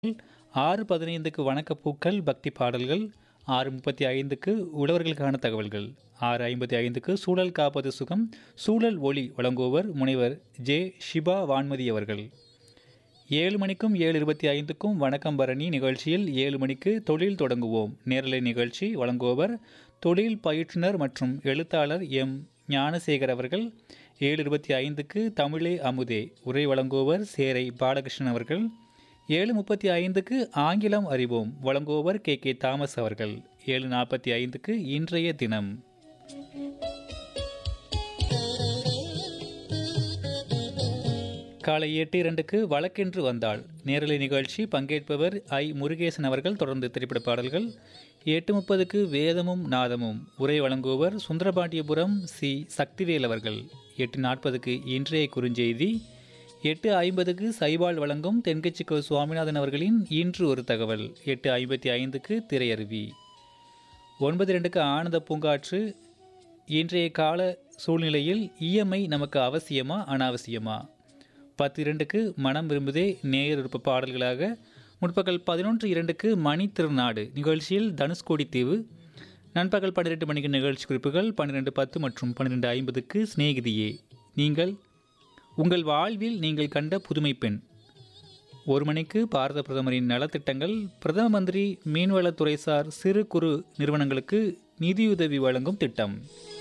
ஆறு பதினைந்துக்கு வணக்கப்பூக்கள் பக்தி பாடல்கள் ஆறு முப்பத்தி ஐந்துக்கு உழவர்களுக்கான தகவல்கள் ஆறு ஐம்பத்தி ஐந்துக்கு சூழல் காப்பது சுகம் சூழல் ஒளி வழங்குபவர் முனைவர் ஜே ஷிபா வான்மதி அவர்கள் ஏழு மணிக்கும் ஏழு இருபத்தி ஐந்துக்கும் வணக்கம் பரணி நிகழ்ச்சியில் ஏழு மணிக்கு தொழில் தொடங்குவோம் நேரலை நிகழ்ச்சி வழங்குபவர் தொழில் பயிற்றுனர் மற்றும் எழுத்தாளர் எம் ஞானசேகர் அவர்கள் ஏழு இருபத்தி ஐந்துக்கு தமிழே அமுதே உரை வழங்குபவர் சேரை பாலகிருஷ்ணன் அவர்கள் ஏழு முப்பத்தி ஐந்துக்கு ஆங்கிலம் அறிவோம் வழங்குபவர் கே கே தாமஸ் அவர்கள் ஏழு நாற்பத்தி ஐந்துக்கு இன்றைய தினம் காலை எட்டு இரண்டுக்கு வழக்கென்று வந்தாள் நேரலை நிகழ்ச்சி பங்கேற்பவர் ஐ முருகேசன் அவர்கள் தொடர்ந்து திரைப்பட பாடல்கள் எட்டு முப்பதுக்கு வேதமும் நாதமும் உரை வழங்குபவர் சுந்தரபாண்டியபுரம் சி சக்திவேல் அவர்கள் எட்டு நாற்பதுக்கு இன்றைய குறுஞ்செய்தி எட்டு ஐம்பதுக்கு சைபால் வழங்கும் தென்கட்சிக்கோ சுவாமிநாதன் அவர்களின் இன்று ஒரு தகவல் எட்டு ஐம்பத்தி ஐந்துக்கு திரையருவி ஒன்பது ரெண்டுக்கு ஆனந்த பூங்காற்று இன்றைய கால சூழ்நிலையில் இஎம்ஐ நமக்கு அவசியமா அனாவசியமா பத்து இரண்டுக்கு மனம் விரும்புதே நேயர் விருப்ப பாடல்களாக முற்பகல் பதினொன்று இரண்டுக்கு மணி திருநாடு நிகழ்ச்சியில் தனுஷ்கோடி தீவு நண்பகல் பன்னிரெண்டு மணிக்கு நிகழ்ச்சி குறிப்புகள் பன்னிரெண்டு பத்து மற்றும் பன்னிரெண்டு ஐம்பதுக்கு சிநேகிதியே நீங்கள் உங்கள் வாழ்வில் நீங்கள் கண்ட புதுமை பெண் ஒரு மணிக்கு பாரத பிரதமரின் நலத்திட்டங்கள் பிரதம மந்திரி மீன்வளத்துறைசார் சிறு குறு நிறுவனங்களுக்கு நிதியுதவி வழங்கும் திட்டம்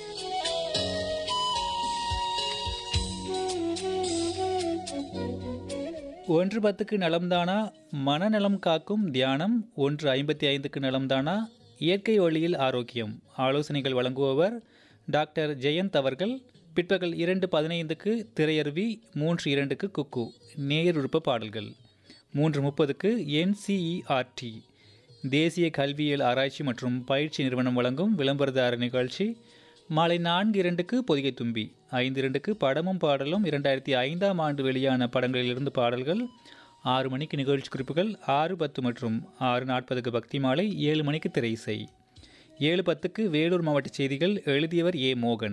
ஒன்று பத்துக்கு நலம்தானா மனநலம் காக்கும் தியானம் ஒன்று ஐம்பத்தி ஐந்துக்கு நலம்தானா இயற்கை வழியில் ஆரோக்கியம் ஆலோசனைகள் வழங்குபவர் டாக்டர் ஜெயந்த் அவர்கள் பிற்பகல் இரண்டு பதினைந்துக்கு திரையருவி மூன்று இரண்டுக்கு குக்கு நேயர் விருப்ப பாடல்கள் மூன்று முப்பதுக்கு என்சிஇஆர்டி தேசிய கல்வியியல் ஆராய்ச்சி மற்றும் பயிற்சி நிறுவனம் வழங்கும் விளம்பரதார நிகழ்ச்சி மாலை நான்கு இரண்டுக்கு பொதிகை தும்பி ஐந்து இரண்டுக்கு படமும் பாடலும் இரண்டாயிரத்தி ஐந்தாம் ஆண்டு வெளியான படங்களிலிருந்து பாடல்கள் ஆறு மணிக்கு நிகழ்ச்சி குறிப்புகள் ஆறு பத்து மற்றும் ஆறு நாற்பதுக்கு பக்தி மாலை ஏழு மணிக்கு திரை இசை ஏழு பத்துக்கு வேலூர் மாவட்ட செய்திகள் எழுதியவர் ஏ மோகன்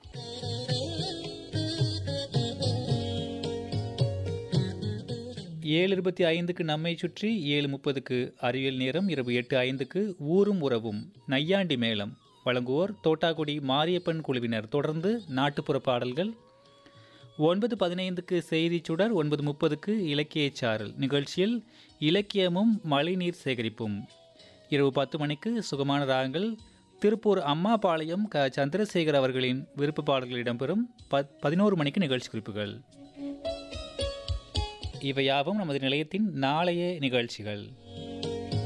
ஏழு இருபத்தி ஐந்துக்கு நம்மை சுற்றி ஏழு முப்பதுக்கு அறிவியல் நேரம் இரவு எட்டு ஐந்துக்கு ஊரும் உறவும் நையாண்டி மேளம் வழங்குவோர் தோட்டாக்குடி மாரியப்பன் குழுவினர் தொடர்ந்து நாட்டுப்புற பாடல்கள் ஒன்பது பதினைந்துக்கு செய்தி சுடர் ஒன்பது முப்பதுக்கு இலக்கிய சாரல் நிகழ்ச்சியில் இலக்கியமும் மழைநீர் சேகரிப்பும் இரவு பத்து மணிக்கு சுகமான ராகங்கள் திருப்பூர் அம்மாபாளையம் க சந்திரசேகர் அவர்களின் விருப்ப பாடல்கள் இடம்பெறும் பத் பதினோரு மணிக்கு நிகழ்ச்சி குறிப்புகள் இவையாவும் நமது நிலையத்தின் நாளைய நிகழ்ச்சிகள்